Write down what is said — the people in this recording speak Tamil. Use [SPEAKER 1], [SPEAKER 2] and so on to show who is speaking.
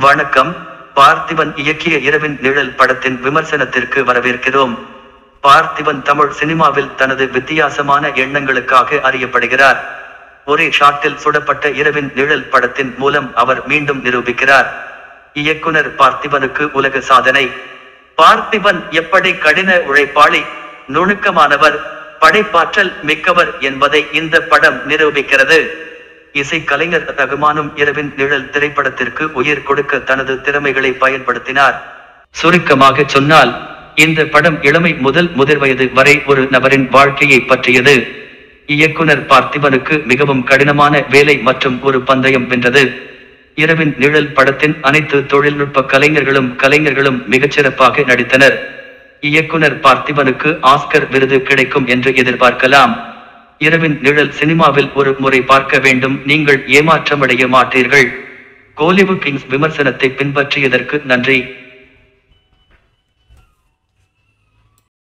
[SPEAKER 1] வணக்கம் பார்த்திபன் இயக்கிய இரவின் நிழல் படத்தின் விமர்சனத்திற்கு வரவேற்கிறோம் பார்த்திபன் தமிழ் சினிமாவில் தனது வித்தியாசமான எண்ணங்களுக்காக அறியப்படுகிறார் ஒரே ஷாட்டில் சுடப்பட்ட இரவின் நிழல் படத்தின் மூலம் அவர் மீண்டும் நிரூபிக்கிறார் இயக்குனர் பார்த்திபனுக்கு உலக சாதனை பார்த்திபன் எப்படி கடின உழைப்பாளி நுணுக்கமானவர் படைப்பாற்றல் மிக்கவர் என்பதை இந்த படம் நிரூபிக்கிறது இசை கலைஞர் ரகுமானும் இரவின் நிழல் திரைப்படத்திற்கு உயிர் கொடுக்க தனது திறமைகளை பயன்படுத்தினார் சுருக்கமாக சொன்னால் இந்த படம் இளமை முதல் முதிர் வயது வரை ஒரு நபரின் வாழ்க்கையை பற்றியது இயக்குனர் பார்த்திபனுக்கு மிகவும் கடினமான வேலை மற்றும் ஒரு பந்தயம் வென்றது இரவின் நிழல் படத்தின் அனைத்து தொழில்நுட்ப கலைஞர்களும் கலைஞர்களும் மிகச்சிறப்பாக நடித்தனர் இயக்குனர் பார்த்திபனுக்கு ஆஸ்கர் விருது கிடைக்கும் என்று எதிர்பார்க்கலாம் இரவின் நிழல் சினிமாவில் ஒரு முறை பார்க்க வேண்டும் நீங்கள் ஏமாற்றமடைய மாட்டீர்கள் கோலிவுட் கிங்ஸ் விமர்சனத்தை பின்பற்றியதற்கு நன்றி